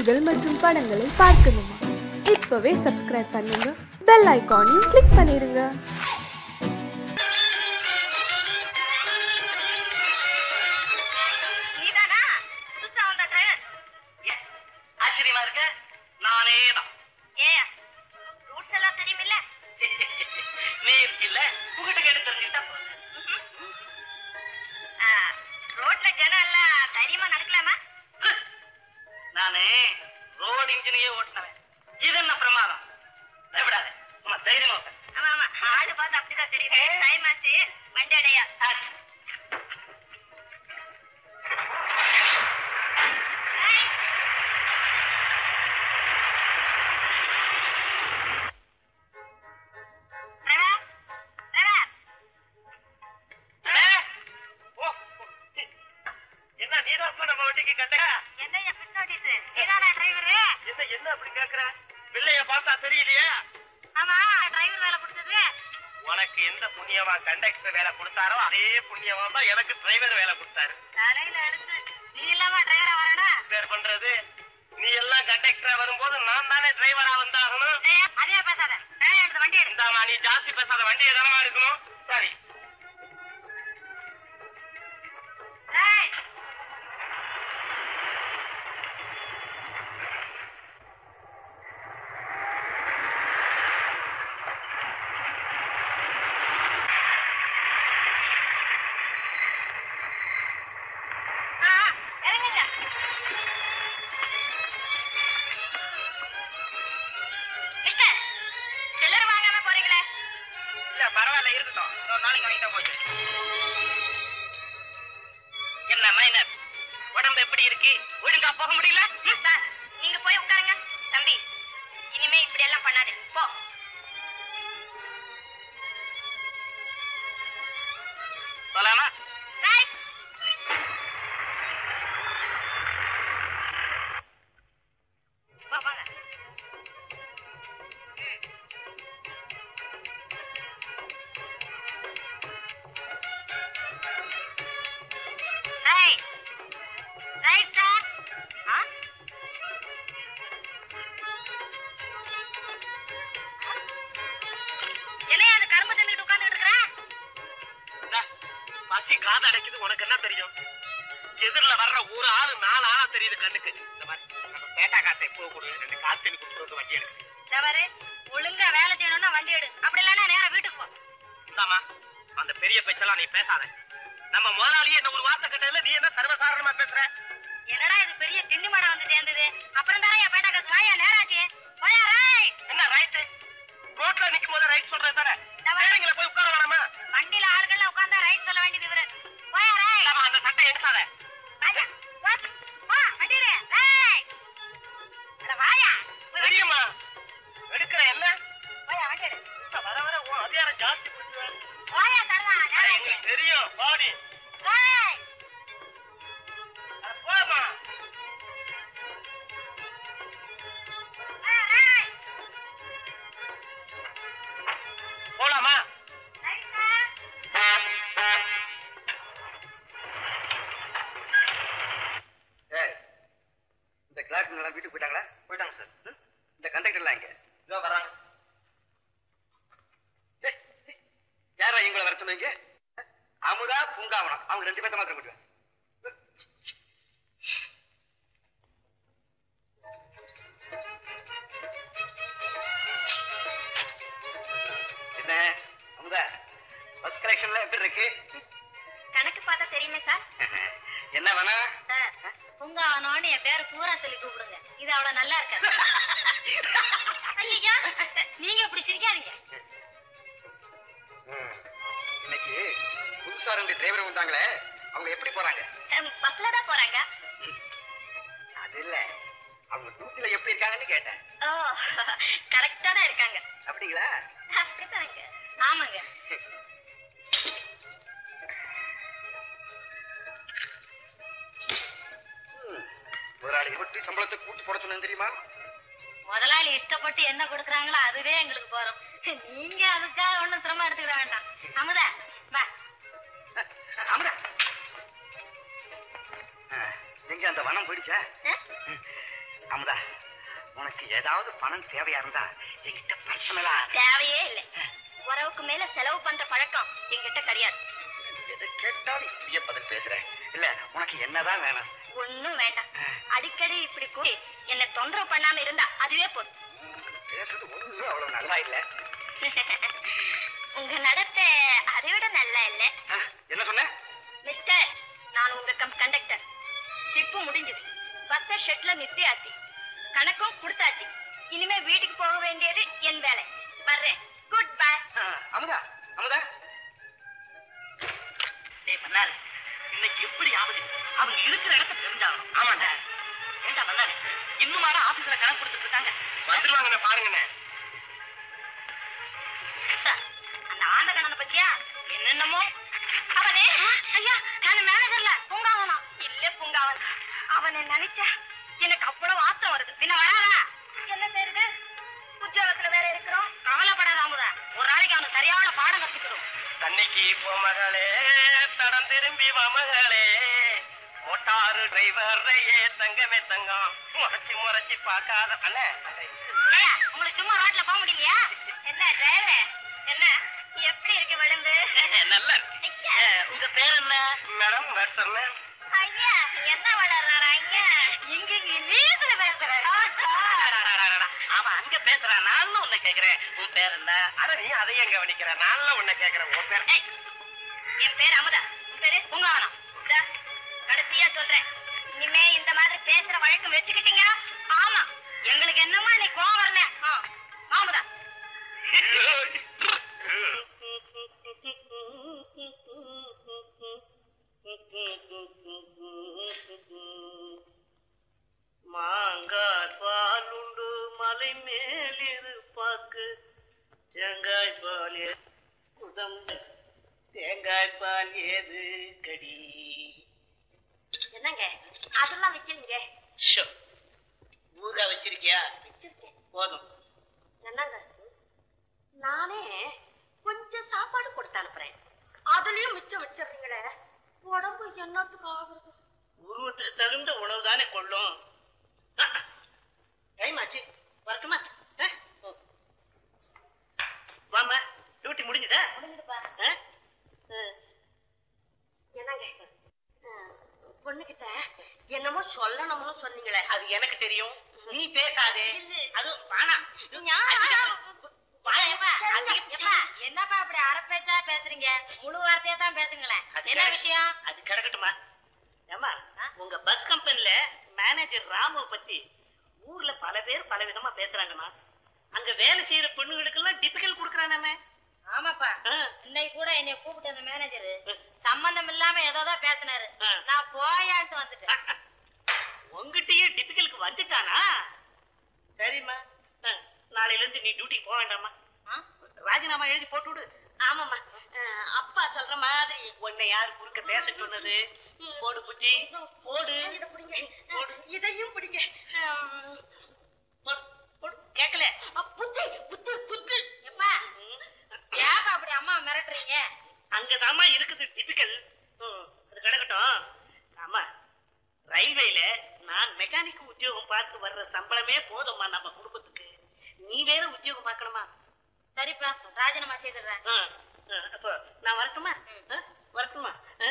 நிகழ்ச்சிகள் மற்றும் படங்களை பார்க்கணுமா இப்பவே சப்ஸ்கிரைப் பண்ணுங்க பெல் ஐகானையும் கிளிக் பண்ணிருங்க நீதானா புதுசா வந்த டிரைவர் ஆச்சரியமா இருக்க நானே தான் ஏ ரூட்ஸ் எல்லாம் தெரியுமில்ல நீ இருக்கில்ல உங்ககிட்ட கேட்டு தெரிஞ்சுக்கிட்டா போதும். ஆ, ரோட்ல ஜனம் எல்லாம் தைரியமா நடக்கலாமா நானு ரோடு இன்ஜினையே ஓட்டினவன் இது என்ன பிரமாதம் பயப்படாத சும்மா தைரியமா உட்காரு. ஆமா ஆமா ஆளு பார்த்து அப்படிதான் தெரியுது டைம் ஆச்சு வண்டி அடையா ஆச்சு. டிரைவர் டிரைவர் அண்ணே. ஓ, ஓ. என்ன நீதான் இப்ப நம்ம வண்டிக்கு கட்ட என்னையா பின் நோட்டீஸ் நீதானா டிரைவரு என்ன என்ன அப்படி கேக்குற பிள்ளைய பார்த்தா தெரியலையே ஆமா டிரைவர் வேலை கொடுத்தது உனக்கு எந்த புண்ணியமா கண்டக்டர் வேலை கொடுத்தாரோ அதே புண்ணியமா தான் எனக்கு டிரைவர் வேலை கொடுத்தாரு தலையில எடுத்து நீ இல்லாம டிரைவரா வரணும் பேர் பண்றது நீ எல்லாம் கண்டக்டரா வரும்போது நான் தானே டிரைவரா வந்தாகணும் ஏய், அதே பேசாத டிரைவர் எடுத்து வண்டி எடு இந்தாமா நீ ஜாஸ்தி பேசாத வண்டியை தானமா எடுக்கணும் சரி ஏய், ஆ, இறங்குங்க மிஸ்டர் சில்லறை வாங்காம போறீங்களே இல்ல பரவாயில்ல இருக்கட்டும் இன்னொரு நாளைக்கு வாங்கிட்டா போச்சு என்ன மைனர் உடம்பு எப்படி இருக்கு ஒழுங்கா போக முடியல ம், சார் நீங்க போய் உட்காருங்க தம்பி இனிமே இப்படி எல்லாம் பண்ணாதே போ சொல்லாமா ரைட் வா வாங்க ரைட் ரைட் சார் ஆ என்னையா அது கரும்பு தின்னுட்டு உட்கார்ந்துட்டு இருக்கிற இந்தா, பசி காது அடைக்குது உனக்கு என்ன தெரியும் எதிரில வர்ற ஒரு ஆளு நாலு ஆளா தெரியுது கண்ணுக்கு இந்த மாதிரி நம்ம பேட்டா காசை போக கூடாது ரெண்டு காசு தண்ணி கொடுத்துட்டு வண்டி எடுக்கு தவறு ஒழுங்கா வேலை செய்யணும்னா வண்டி எடு அப்படி இல்லைன்னா நேரா வீட்டுக்கு போ இந்தாமா அந்த பெரிய பேச்செல்லாம் நீ பேசாத நம்ம முதலாளியே என்ன ஒரு வார்த்தை கட்டல நீ என்ன சர்வசாதாரணமா பேசுற என்னடா இது பெரிய திண்டி மாடம் வந்து சேர்ந்தது அப்புறம் தான் என் பேட்டா காசு வாயா நேராச்சு போயா ரைட் என்ன ரைட்டு ரோட்ல நிக்கும் போது ரைட் சொல்றது தானே தவறு. வேலைங்களை போய் உட்கார வேணாமா வண்டியில ஆளுகள்லாம் உட்கார்ந்தா ரைட் சொல்ல வேண்டியது இவரு போயா ரைட் இந்தாம்மா, அந்த சட்டை எடுக்காத வாயா வா வா வண்டி எடு ரைட் அட வாயா போய் வண்டி எடு. தெரியுமா எடுக்கிற என்ன போயா வண்டி எடு இந்த வர வர உன் அதிகாரம் ஜாஸ்தி பிடிச்சுவேன் போயா தரலாம் நேராச்சு எங்களுக்கு தெரியும் பாடி ரைட் போமா போயா ரைட் போலாமா ரைட் சார் ஏய், இந்த கிளார்க் எல்லாம் வீட்டுக்கு போயிட்டாங்களா போயிட்டாங்க சார் இந்த கண்டக்டர் எல்லாம் இங்க இதோ வராங்க ஏய், ஏய், யாரா எங்களை வர சொன்னீங்க அமுதா பூங்காவனம் அவங்க ரெண்டு பேர்த்த மாத்திரம் கூட்டுவேன் என்ன அமுதா பஸ் கலெக்ஷன்ல எப்படி இருக்கு கணக்கு பார்த்தா தெரியுமே சார் என்ன வேணா சார் பூங்காவனோன்னு என் பேரை பூரா சொல்லி கூப்பிடுங்க இது அவ்வளவு நல்லா இருக்காது ஐயா நீங்க இப்படி சிரிக்காதீங்க ம். இன்னைக்கு புதுசா ரெண்டு டிரைவர் வந்தாங்களே அவங்க எப்படி போறாங்க பஸ்ல தான் போறாங்க அது இல்ல அவங்க டியூட்டில எப்படி இருக்காங்கன்னு கேட்டேன் ஓ கரெக்டா தான் இருக்காங்க அப்படிங்களா அப்படிதாங்க ஆமாங்க ம். முதலாளி விட்டு சம்பளத்தை கூட்டி போட சொன்னேன் தெரியுமா முதலாளி இஷ்டப்பட்டு என்ன கொடுக்குறாங்களோ அதுவே எங்களுக்கு போறோம் நீங்க அதுக்காக ஒண்ணும் சிரமம் எடுத்துக்கிட வேண்டாம் அமுதா வா அமுதா எங்க அந்த வனம் போயிடுச்சா ஆ? ம். அமுதா அமுதா உனக்கு ஏதாவது பணம் தேவையா இருந்தா என்கிட்ட பர்சனலா தேவையே இல்லை உறவுக்கு மேல செலவு பண்ற பழக்கம் என்கிட்ட கிடையாது எது கேட்டாலும் இப்படியே பதில் பேசுற இல்ல உனக்கு என்னதான் வேணும் ஒண்ணும் வேண்டாம் அடிக்கடி இப்படி கூடி என்ன தொந்தரவு பண்ணாம இருந்தா அதுவே போதும் பேசுறது ஒண்ணும் அவ்வளவு நல்லா இல்ல உங்க நடத்தை அதை விட நல்லா இல்ல ஆ, என்ன சொன்ன மிஸ்டர் நான் உங்க கம் கண்டக்டர் ட்ரிப்பு முடிஞ்சது பத்த ஷெட்ல நிறுத்தியாச்சு கணக்கும் கொடுத்தாச்சு இனிமே வீட்டுக்கு போக வேண்டியது என் வேலை வர்றேன் குட் பை ஆ, அமுதா அமுதா டேய் மன்னாரு இன்னைக்கு எப்படி ஆகுது அவங்க இருக்கிற இடத்த தெரிஞ்சாகணும் ஆமாண்டா ஏண்டா மன்னாரு இன்னுமாடா ஆபீஸ்ல கணக்கு கொடுத்துட்டு இருக்காங்க வந்துருவாங்கண்ணே பாருங்கண்ணே அந்த ஆண்ட கண்ணனை பத்தியா என்னென்னமோ அவனே ஐயா நான் மேனேஜர்ல பூங்காவனம் இல்ல பூங்காவன் அவனை நினைச்சா எனக்கு அவ்வளவு ஆத்திரம் வருது பின்ன வராதா என்ன செய்யுது உத்தியோகத்துல வேற இருக்கிறோம் கவலைப்படாத அமுதா ஒரு நாளைக்கு அவனை சரியான பாடம் கத்துக்கிறோம் தன்னைக்கு போ மகளே தடம் திரும்பி வா மகளே மோட்டாரு டிரைவரையே தங்கமே தங்கம் முறைச்சி முறைச்சி பார்க்காத அண்ணே ஏய்யா, உங்களுக்கு சும்மா ரோட்ல போக முடியலையா என்ன டிரைவர் என்ன எப்படி இருக்கு உடம்பு நல்லா இருக்கு. அஹ், உங்க பேர் என்ன மேடம் நர்சர்ல ஐயா என்ன வளர்றாரா ஐயா இங்க இங்கிலீஷ்ல பேசுறேன் அவன் அங்க பேசுறான் நானும் உன்னை கேக்குறேன் உன் பேர் என்ன அட நீ அதையும் கவனிக்கிற நானும் உன்னை கேக்குறேன் உன் பேர் ஏய், என் பேர் அமுதா உன் பேரு பூங்காவனம் இந்தா, கடைசியா சொல்றேன் இனிமே இந்த மாதிரி பேசுற வழக்கம் வச்சுக்கிட்டீங்க ஆமா எங்களுக்கு என்னமோ இன்னைக்கு கோவம் வரல ஆ, அமுதா மாங்காய் பாலுண்டு மலை மேலிரு பாக்கு தேங்காய் பால் ஏ- குதம்ப தேங்காய் பால் ஏது கடி என்னங்க அதெல்லாம் வைக்கலீங்க ஷோ ஊறுகாய் வச்சிருக்கியா வச்சிருக்கேன் போதும் என்னங்க நானே கொஞ்சம் சாப்பாடு கொடுத்து அனுப்புறேன் அதுலயும் மிச்சம் வச்சிடுறீங்களே உடம்பு என்னத்துக்கு ஆகுறது உருவத்துக்கு தகுந்த உணவு தானே கொள்ளும் டைம் ஆச்சு வரட்டுமா ஆ? வாம்மா டியூட்டி முடிஞ்சுதா முடிஞ்சுதுப்பா ஆ? ஆ. என்னங்க பொண்ணுகிட்ட என்னமோ சொல்லணும்னு சொன்னீங்களே அது எனக்கு தெரியும் நீ பேசாதே இல்ல. அதுவும் வேணாம் என்னப்பா அப்படி அரப்பேச்சா பேசுறீங்க முழு வார்த்தையா தான் பேசுங்களேன் அது என்ன கரெக்ட். விஷயம் அது கிடக்கட்டுமா ஏமா ஆ? உங்க பஸ் கம்பெனில மேனேஜர் ராமுவ பத்தி ஊர்ல பல பேர் பல விதமா பேசுறாங்கம்மா அங்க வேலை செய்யற பெண்ணுங்களுக்கு எல்லாம் டிபிக்கல் குடுக்கறானாமே ஆமாப்பா ஆ. இன்னைக்கு கூட என்னை கூப்பிட்டு அந்த மேனேஜர் சம்பந்தம் இல்லாம ஏதோதான் பேசினாரு ஆ. நான் போயான்ட்டு வந்துட்டேன் உங்ககிட்டயே டிபிக்கலுக்கு வந்துட்டானா சரிம்மா ஆ, நாளையில இருந்து நீ டியூட்டிக்கு போக வேண்டாமா ஆ? ராஜினாமா எழுதி போட்டு விடு ஆமாம்மா அஹ், அப்பா சொல்ற மாதிரி உன்னை யார் குறுக்க பேச சொன்னது போடு புத்தி போடு இதை பிடிங்க அஹ், இதையும் பிடிங்க அஹ், போடு, போடு. கேட்கல அஹ், புத்தி புத்தி புத்தி எப்பா ஏப்பா அப்படி அம்மா மிரட்டுறீங்க அங்கதாம்மா இருக்குது டிபிக்கல் அது கிடக்கட்டும் ஆமா ரயில்வேல நான் மெக்கானிக் உத்தியோகம் பார்த்து வர்ற சம்பளமே போதும்மா நம்ம குடும்பத்துக்கு நீ வேற உத்தியோகம் பார்க்கணுமா சரிப்பா ராஜினாமா செய்துடுறேன் ஆ, ஆ, அப்போ நான் வரட்டுமா ஆ, வரட்டுமா ஆ.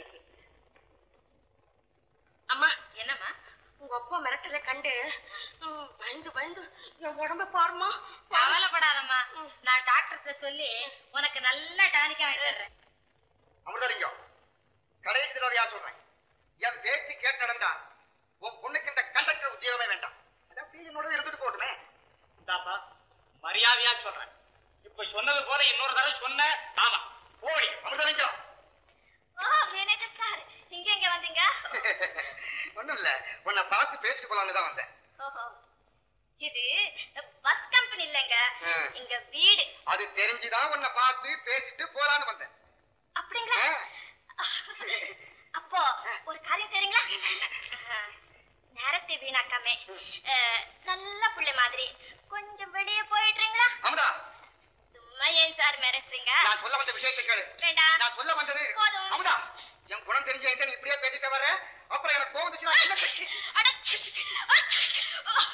அம்மா என்னம்மா உங்க அப்பா மிரட்டல கண்டு ம், பயந்து பயந்து என் உடம்ப பாருமா கவலைப்படாதம்மா நான் டாக்டர்கிட்ட சொல்லி உனக்கு நல்ல டானிக்கா வாங்கிடுறேன் அமிர்தலிங்கம் கடைசி தடவையா சொல்றேன் என் பேச்சு கேட்டு நடந்தா உன் பொண்ணுக்கு இந்த கண்டக்டர் உத்தியோகமே வேண்டாம் அதான் என்னோட இருந்துட்டு போட்டுமே தாப்பா மரியாதையா சொல்றேன் இப்ப சொன்னது போல இன்னொரு தடவை சொன்ன ஆமா ஓடி அமிர்தலிங்கம் ஓ மேனேஜர் சார் இங்க எங்க வந்தீங்க ஒண்ணும் இல்ல உன்னை பார்த்து பேசிட்டு போலான்னு தான் வந்தேன் ஓஹோ. இது பஸ் கம்பெனி இல்லைங்க ஆ. இங்க வீடு அது தெரிஞ்சுதான் உன்னை பார்த்து பேசிட்டு போலான்னு வந்தேன் அப்படிங்களா ஆ. அப்போ ஒரு காரியம் செய்றீங்களா நேரத்தை வீணாக்காம அஹ், நல்ல புள்ளை மாதிரி கொஞ்சம் வெளியே போயிடுறீங்களா அமுதா சும்மா ஏன் சார் மிரட்டுறீங்க நான் சொல்ல வந்த விஷயத்தை கேளு வேண்டாம் நான் சொல்ல வந்தது போதும். அமுதா என் குணம் தெரிஞ்ச என்கிட்ட நீ இப்படியே பேசிட்டு வர அப்புறம் எனக்கு கோவம் வந்துச்சுன்னா என்ன செய்ய? அட,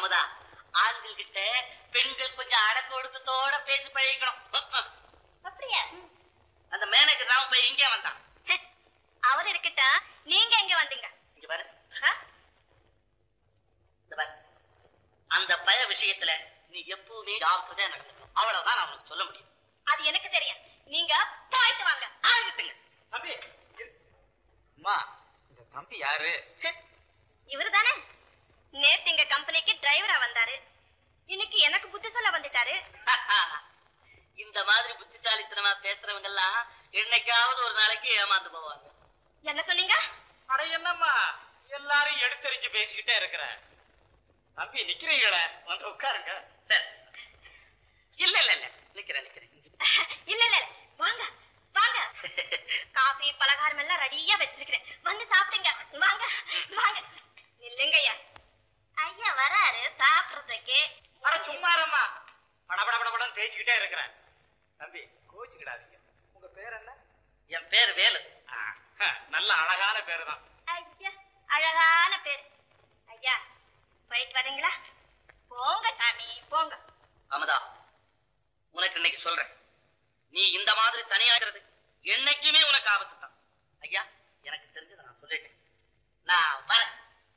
அமுதா ஆண்கள் கிட்ட பெண்கள் கொஞ்சம் அடக்க ஒடுக்கத்தோட பேசி பழகிக்கணும் அப்படியா அந்த மேனேஜர் ராம போய் இங்கே வந்தான் அவர் இருக்கட்டா நீங்க எங்க வந்தீங்க இங்க பாரு ஆ? இந்த பாரு அந்த பய விஷயத்துல நீ எப்பவுமே ஜாக்கிரதையா நடந்துக்கணும் அவ்வளவுதான் நான் உனக்கு சொல்ல முடியும் அது எனக்கு தெரியும் நீங்க போயிட்டு வாங்க ஆகட்டுங்க தம்பி இரு. அம்மா இந்த தம்பி யாரு இவர் தானே நேத்து எங்க கம்பெனிக்கு டிரைவரா வந்தாரு இன்னைக்கு எனக்கு புத்தி சொல்ல வந்துட்டாரு இந்த மாதிரி புத்திசாலித்தனமா பேசுறவங்க எல்லாம் என்னைக்காவது ஒரு நாளைக்கு ஏமாந்து போவாங்க என்ன சொன்னீங்க அட என்னம்மா எல்லாரும் எடுத்தறிஞ்சு பேசிக்கிட்டே இருக்கிற தம்பி நிக்கிறீங்களே வந்து உட்காருங்க சரி இல்ல இல்ல இல்ல நிக்கிறேன் நிக்கிறேன் இல்ல இல்ல இல்ல. வாங்க வாங்க காபி பலகாரம் எல்லாம் ரெடியா வச்சிருக்கிறேன் வந்து சாப்பிடுங்க வாங்க வாங்க இல்லைங்க ஐயா ஐயா வராரு சாப்பிடுறதுக்கு அட சும்மாரம்மா படபட படபடன்னு பேசிக்கிட்டே இருக்கிறேன் தம்பி கோச்சுக்கிடாதீங்க உங்க பேர் என்ன என் பேர் வேலு ஆ, ஹ, நல்ல அழகான பேரு தான் ஐயா அழகான பேர் ஐயா போயிட்டு வரீங்களா போங்க சாமி போங்க அமுதா உனக்கு இன்னைக்கு சொல்றேன் நீ இந்த மாதிரி தனியாகிறது என்னைக்குமே உனக்கு ஆபத்து தான் ஐயா எனக்கு தெரிஞ்சதை நான் சொல்லிட்டேன் நான் வரேன்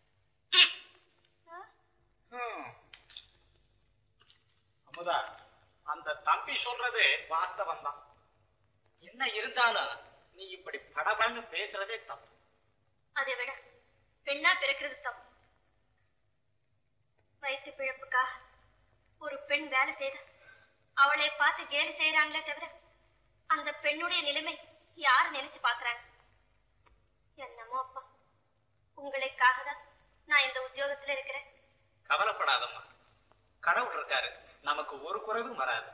ம். அமுதா அந்த தம்பி சொல்றது வாஸ்தவம் தான் என்ன இருந்தாலும் நீ இப்படி படபடன்னு பேசுறதே தப்பு அதை விட பெண்ணா பிறக்கிறது தப்பு வயிற்று பிழப்புக்காக ஒரு பெண் வேலை செய்த அவளை பார்த்து கேலி செய்யறாங்களே தவிர அந்த பெண்ணுடைய நிலைமை யார் நினைச்சு பாக்குறாங்க என்னமோ அப்பா உங்களுக்காக தான் நான் இந்த உத்தியோகத்துல இருக்கிறேன் கவலைப்படாதம்மா கடவுள் இருக்காரு நமக்கு ஒரு குறைவும் வராது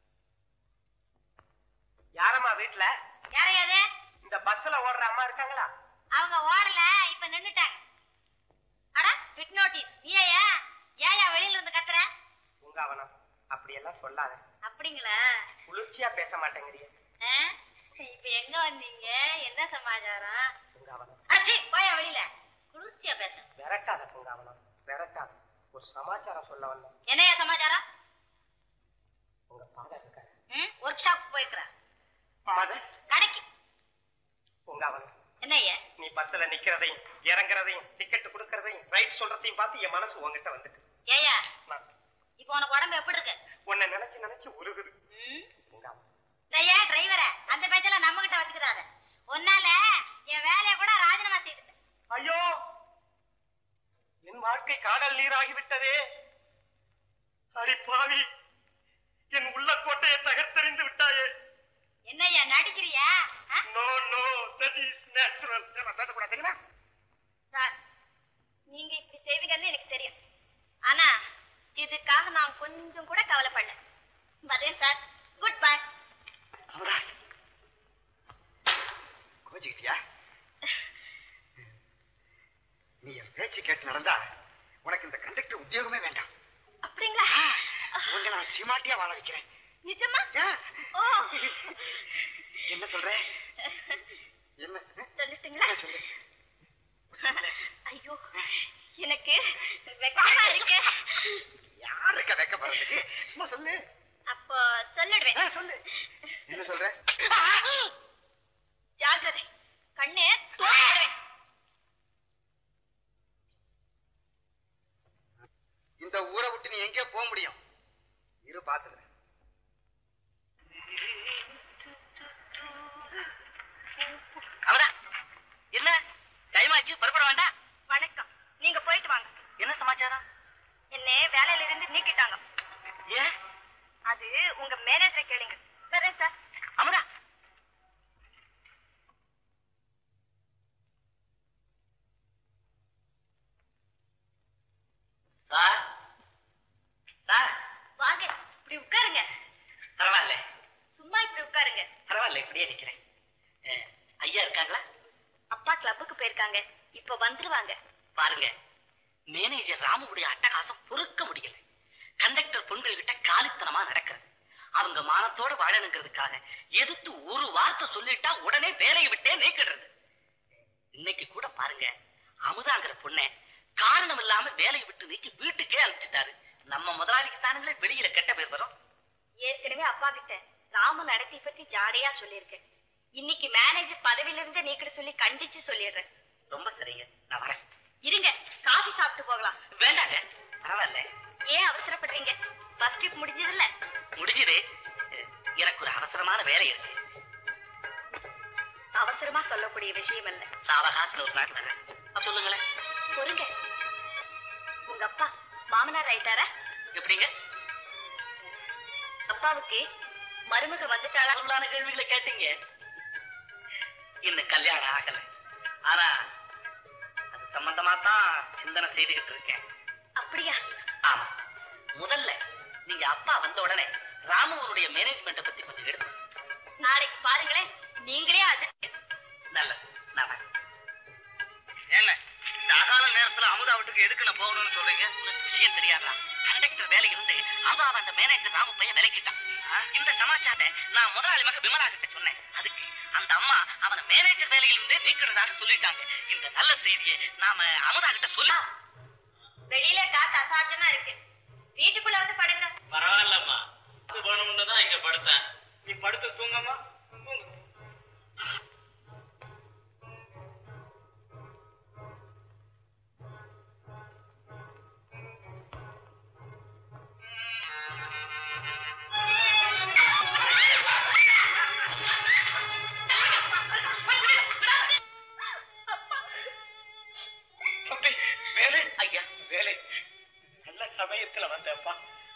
யாரம்மா வீட்டுல யாரையாவது இந்த பஸ்ல ஓடுற அம்மா இருக்காங்களா அவங்க ஓடல இப்ப நின்னுட்டாங்க அட பிட் நோட்டீஸ் நீயா ஏயா வெளியில இருந்து கத்துற உங்க அவனம் அப்படியெல்லாம் சொல்லாத அப்படிங்களா குளிர்ச்சியா பேச மாட்டேங்கிறிய ஆ? இப்ப எங்க வந்தீங்க என்ன சமாச்சாரம் உங்க அவனம் அச்சி போயா வெளியில குளிர்ச்சியா பேச விரட்டாத உங்க அவனம் விரட்டாத ஒரு சமாச்சாரம் சொல்ல வந்தேன் என்னையா சமாச்சாரம் உங்க ஃபாதர் இருக்காரு ஒர்க் ஷாப் போயிருக்கிறார் மதர் கடைக்கு உங்க அவனம் என்னய்யா நீ பஸ்ல நிக்கிறதையும் இறங்குறதையும் டிக்கெட் கொடுக்கறதையும் ரைட் சொல்றதையும் பார்த்து என் மனசு உங்ககிட்ட வந்துட்டு ஏயா நான் இப்போ உனக்கு உடம்பு எப்படி இருக்கு உன்னை நினைச்சு நினைச்சு உருகுது ம்? உங்க அவன் ஐயா டிரைவர அந்த பேச்செல்லாம் நம்ம கிட்ட வச்சுக்கிறாத உன்னால என் வேலையை கூட ராஜினாமா செய்துட்டேன் ஐயோ என் வாழ்க்கை காடல் நீராகி விட்டதே அடி பாவி என் உள்ள கோட்டையை தகர்த்தெறிந்து விட்டாயே என்னய்யா நடிக்கிறியா ஆ? No no that is natural பேசக்கூடாது தெரியுமா சார் நீங்க இப்படி செய்வீங்கன்னு எனக்கு தெரியும் ஆனா இதுக்காக நான் கொஞ்சம் கூட கவலைப்படல வரேன் சார் குட் பை அமுதா கோச்சுக்கிட்டியா நீ என் பேச்சு கேட்டு நடந்தா உனக்கு இந்த கண்டக்டர் உத்தியோகமே வேண்டாம் அப்படிங்களா உங்களை நான் சீமாட்டியா வாழ வைக்கிறேன் நிஜமா ஆ, ஓ என்ன சொல்ற என்ன சொல்லட்டுங்களா என்ன சொல்லு ஐயோ எனக்கு வெக்கமா இருக்கு யாருக்க வைக்கப்படுறதுக்கு சும்மா சொல்லு அப்போ சொல்லிடுவேன் ஆ, சொல்லு என்ன சொல்ற ஜாக்கிரதை கண்ணு தூக்கிடுவேன் இந்த ஊரை விட்டு நீ எங்கே போக முடியும் இரு பாத்துக்கிறேன் அமுதா என்ன டைம் ஆச்சு புறப்பட வேண்டாம் வணக்கம் நீங்க போயிட்டு வாங்க என்ன சமாச்சாரம் என்ன வேலையில இருந்து நீக்கிட்டாங்க ஏன் அது உங்க மேனேஜரை கேளுங்க வரேன் சார் அமுதா சார் சார் வாங்க இப்படி உட்காருங்க பரவாயில்ல சும்மா இப்படி உட்காருங்க பரவாயில்ல இப்படியே நிக்கிறேன் அஹ், ஐயா இருக்காங்களா அப்பா கிளப்புக்கு போயிருக்காங்க இப்ப வந்துருவாங்க பாருங்க மேனேஜர் ராமுடைய அட்டகாசம் பொறுக்க முடியல கண்டக்டர் பொண்கள் கிட்ட காலித்தனமா நடக்கிறது அவங்க மானத்தோட வாழணுங்கிறதுக்காக எதிர்த்து ஒரு வார்த்தை சொல்லிட்டா உடனே வேலையை விட்டே நீக்கிடுறது இன்னைக்கு கூட பாருங்க அமுதாங்கிற பொண்ணை காரணம் இல்லாம வேலையை விட்டு நீக்கி வீட்டுக்கே அனுப்பிச்சிட்டாரு நம்ம முதலாளிக்கு தானுங்களே வெளியில கெட்ட பேர் வரும் ஏற்கனவே அப்பா கிட்ட ராம நடத்தி பத்தி ஜாடையா சொல்லியிருக்கேன் இன்னைக்கு மேனேஜர் பதவியில இருந்து நீக்கிட சொல்லி கண்டிச்சு சொல்லிடுறேன் ரொம்ப சரிங்க நான் வரேன் இருங்க காஃபி சாப்பிட்டு போகலாம் வேண்டாங்க பரவாயில்ல ஏன் அவசரப்படுறீங்க பஸ் ட்ரிப் முடிஞ்சதில்ல முடிஞ்சது எனக்கு ஒரு அவசரமான வேலை இருக்கு அவசரமா சொல்லக்கூடிய விஷயம் அல்ல சாவகாசம் ஒரு நாள் வரேன் அப்ப சொல்லுங்களேன் பொறுங்க உங்க அப்பா மாமனார் ஆயிட்டாரா எப்படிங்க அப்பாவுக்கு மருமக வந்துட்டாளா உள்ளான கேள்விகளை கேட்டீங்க இன்னும் கல்யாணம் ஆகல ஆனா அது சம்பந்தமா தான் சிந்தனை செய்துகிட்டு இருக்கேன் அப்படியா ஆமா முதல்ல நீங்க அப்பா வந்த உடனே ராமுவனுடைய மேனேஜ்மெண்ட்டை பத்தி கொஞ்சம் எடுத்து நாளைக்கு பாருங்களேன் நீங்களே அது நல்லது நான் வரேன். ஏங்க இந்த அகால நேரத்துல அமுதா வீட்டுக்கு எதுக்கு நான் போகணும்னு சொல்றீங்க உங்களுக்கு விஷயம் தெரியாதா கண்டக்டர் வேலை இருந்து அமுதா அந்த மேனேஜர் ராமு பையன் விலக்கிட்டான் இந்த சமாச்சாரத்தை நான் முதலாளி மக விமலா கிட்ட சொன்னேன் அதுக்கு அந்த அம்மா அவனை மேனேஜர் வேலையிலிருந்தே நீக்கிறதாக சொல்லிட்டாங்க இந்த நல்ல செய்தியை நாம அமுதா கிட்ட சொல்ல வெளியில காத்து அசாத்தியமா இருக்கு வீட்டுக்குள்ள வந்து படுங்க பரவாயில்லம்மா இது வேணும்னு தான் இங்க படுத்தேன் நீ படுத்து தூங்கம்மா தூங்கு தம்பி வேலை ஐயா வேலை நல்ல சமயத்துல வந்தப்பா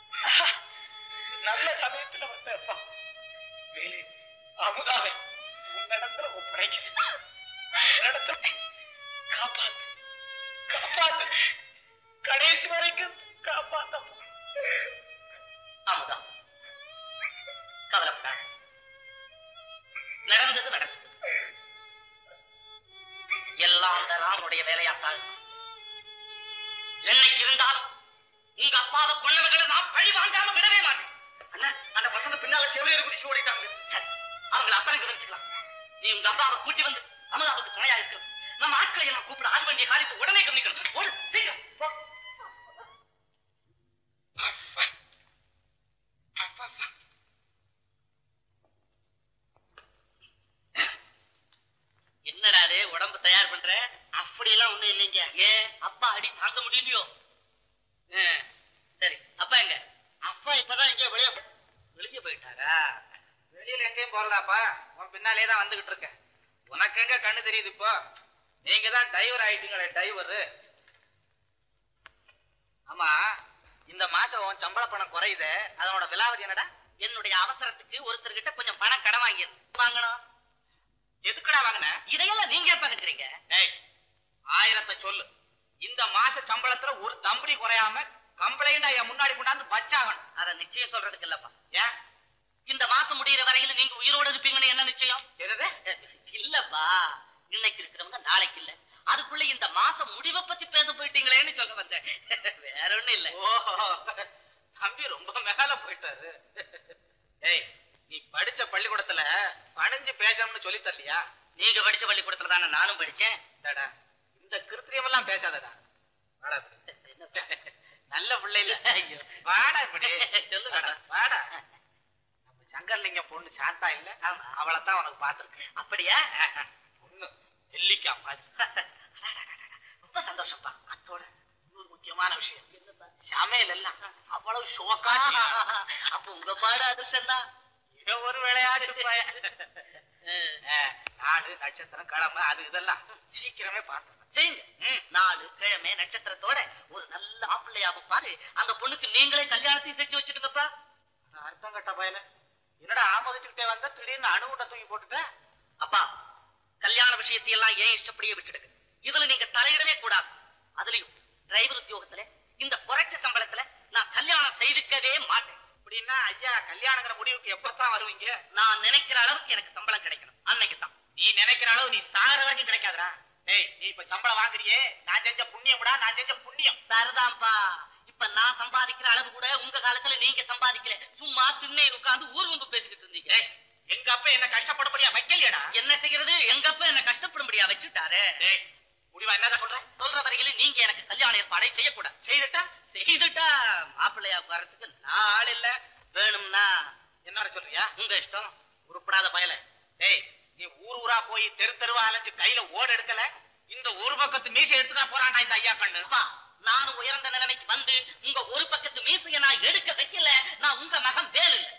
நல்ல சமயத்துல வந்தப்பா வேலை அமுதாவை உன்னிடத்துல ஒப்படைக்கிறேன் என்னிடத்துல காப்பாத்து காப்பாத்து கடைசி வரைக்கும் காப்பாத்த அமுதா கவலைப்படாத நடந்தது நடந்தது எல்லாம் அந்த ராமனுடைய வேலையாத்தான் இருக்கும். என்னைக்கு இருந்தாலும் உங்க அப்பாவை கொண்டவர்களை நான் பழி வாங்காம விடவே மாட்டேன் அண்ணா அந்த பசங்க பின்னால செவிலியர் குடிச்சு ஓடிட்டாங்க சரி அவங்களை அப்புறம் கவனிச்சுக்கலாம் நீ உங்க அப்பாவை கூட்டி வந்து அமுதாவுக்கு துணையா இருக்கணும் நம்ம ஆட்களை எல்லாம் கூப்பிட ஆள் வேண்டிய காரியத்தை உடனே கவனிக்கணும் ஓடு சீக்கிரம் போ என்னடா அது உடம்பு தயார் பண்ற அப்படியெல்லாம் ஒண்ணும் இல்லைங்க ஏன் அப்பா அடி தாங்க முடியலையோ ஆ, சரி அப்பா எங்க அப்பா இப்பதான் இங்க வெளியே வெளியே போயிட்டாரா வெளியில எங்கேயும் போறதாப்பா உன் பின்னாலே தான் வந்துகிட்டு இருக்கேன் உனக்கு எங்க கண்ணு தெரியுது இப்போ நீங்க தான் டிரைவர் ஆயிட்டீங்களே டிரைவர் ஆமா இந்த மாசம் உன் சம்பள பணம் குறையுது அதனோட விலாவதி என்னடா என்னுடைய அவசரத்துக்கு ஒருத்தர்கிட்ட கொஞ்சம் பணம் கடன் வாங்கி வாங்கணும் எதுக்குடா வாங்கின இதையெல்லாம் நீங்க எப்ப கேக்குறீங்க ஏய் ஆயிரத்தை சொல்லு இந்த மாச சம்பளத்துல ஒரு தம்படி குறையாம கம்ப்ளைண்டா என் முன்னாடி கொண்டாந்து வச்சாகணும் அத நிச்சயம் சொல்றதுக்கு இல்லப்பா ஏன் இந்த மாசம் முடியிற வரையில நீங்க உயிரோட இருப்பீங்கன்னு என்ன நிச்சயம் எது இல்லப்பா இன்னைக்கு இருக்கிறவங்க நாளைக்கு இல்ல அதுக்குள்ள இந்த மாசம் முடிவை பத்தி பேச போயிட்டீங்களேன்னு சொல்ல வந்தேன் வேற ஒண்ணும் இல்ல ஓஹோ தம்பி ரொம்ப மேல போயிட்டாரு ஏய் நீ படிச்ச பள்ளிக்கூடத்துல பணிஞ்சு பேசணும்னு சொல்லி தரலையா நீங்க படிச்ச பள்ளிக்கூடத்துல தானே நானும் படிச்சேன் டேடா, இந்த கிருத்திரியம் எல்லாம் பேசாதடா வாடா நல்ல பிள்ளை இல்ல ஐயோ. வாடா இப்படி சொல்லு வாடா, வாடா. வாடா நம்ம சங்கர்லிங்கம் பொண்ணு சாந்தா இல்ல ஆமா. அவளைத்தான் உனக்கு பாத்துருக்கேன் அப்படியா பொண்ணு நெல்லிக்காய் மாதிரி ரொம்ப சந்தோஷம்ப்பா அத்தோட இன்னொரு முக்கியமான விஷயம் சமையல் எல்லாம் அவ்வளவு ஷோக்கா அப்ப உங்க பாடு அதிர்ஷ்டம் தான் இவன் ஒரு விளையாட்டு பையன். அஹ், நாடு நட்சத்திரம் கிழமை அது இதெல்லாம் சீக்கிரமே பார்த்தேன் செய்யுங்க ம். நாலு கிழமை நட்சத்திரத்தோட ஒரு நல்ல ஆப்பிள்ளையாவும் பாரு அந்த பொண்ணுக்கு நீங்களே கல்யாணத்தையும் செஞ்சு வச்சுட்டுங்கப்பா அர்த்தம் கட்ட பயல என்னடா ஆமோதிச்சுக்கிட்டே வந்த திடீர்னு அணுகுண்ட தூக்கி போட்டுட்ட அப்பா கல்யாண விஷயத்தையெல்லாம் ஏன் இஷ்டப்படியே விட்டுடுங்க இதுல நீங்க தலையிடவே கூடாது அதுலயும் டிரைவர் உத்தியோகத்துல இந்த குறைச்ச சம்பளத்துல நான் கல்யாணம் செய்துக்கவே மாட்டேன் அப்படின்னா ஐயா கல்யாணங்கிற முடிவுக்கு எப்பத்தான் வருவீங்க நான் நினைக்கிற அளவுக்கு எனக்கு சம்பளம் கிடைக்கணும் அன்னைக்கு தான் நீ நினைக்கிற அளவு நீ சார வரைக்கும் கிடைக்காதடா டேய் நீ இப்ப சம்பளம் வாங்குறியே நான் செஞ்ச புண்ணியம்டா நான் செஞ்ச புண்ணியம் சரிதான்ப்பா இப்ப நான் சம்பாதிக்கிற அளவு கூட உங்க காலத்துல நீங்க சம்பாதிக்கல சும்மா திண்ணை உட்கார்ந்து ஊர் வந்து பேசிக்கிட்டு இருந்தீங்க டேய் எங்க அப்பா என்ன கஷ்டப்படப்படியா வைக்கலையடா என்ன செய்யறது எங்க அப்பா என்ன கஷ்டப்படும்படியா வச்சுட்டாரு டேய் முடிவா என்னதான் சொல்ற சொல்ற வரையிலும் நீங்க எனக்கு கல்யாண ஏற்பாடை செய்யக்கூடாது செய்துட்டா செய்துட்டா மாப்பிள்ளையா வரத்துக்கு நான் ஆள் இல்ல வேணும்னா என்ன சொல்றியா உங்க இஷ்டம் உருப்படாத பயல டேய் நீ ஊர் ஊரா போய் தெரு தெருவா அலைஞ்சு கையில ஓட எடுக்கல இந்த ஒரு பக்கத்து மீசை எடுத்துக்க போறான்டா இந்த ஐயா கண்ணு நானும் உயர்ந்த நிலைமைக்கு வந்து உங்க ஒரு பக்கத்து மீசைய நான் எடுக்க வைக்கல நான் உங்க மகன் வேலு இல்ல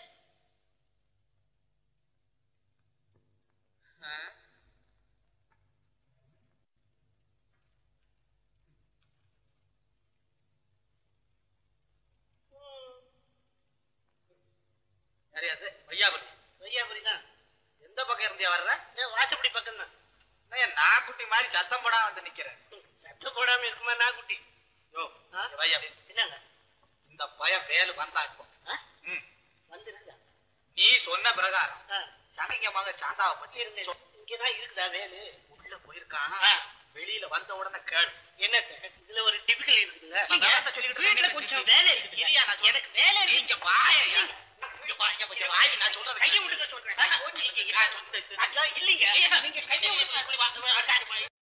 சரியாது வையாபுரி வையாபுரி தான் எந்த பக்கம் இருந்தியா வர்ற வாசப்படி பக்கம் தான் நான் குட்டி மாதிரி சத்தம் போடாம வந்து நிக்கிறேன் சத்தம் போடாம இருக்குமா நாக்குட்டி யோ ஆ? வையாபுரி என்னங்க இந்த பயம் வேலு வந்தா இப்போ ஆ? ம். வந்துருங்க நீ சொன்ன பிரகாரம் ஆ. சனிங்க மக சாந்தாவை பத்தி இருந்தேன் இங்கதான் இருக்குதா வேலு உள்ள போயிருக்கான் ஆ. வெளியில வந்த உடனே கேளு என்ன சார் இதுல ஒரு டிபிக்கல் இருக்குதுங்க நான் வேலை சொல்லிக்கிட்டு இருக்கேன். வீட்டுல கொஞ்சம் வேலை இருக்குது இரியா, நான் சொல்றேன். எனக்கு வேலை இருக்கு நீங்க வாயை, இங்க வா, இங்க கொஞ்சம் வாயை, நான் சொல்றேன். கையை விடுங்க சொல்றேன் நான் சொல்றேன். இல்லைங்க நீங்க கையை விடுங்க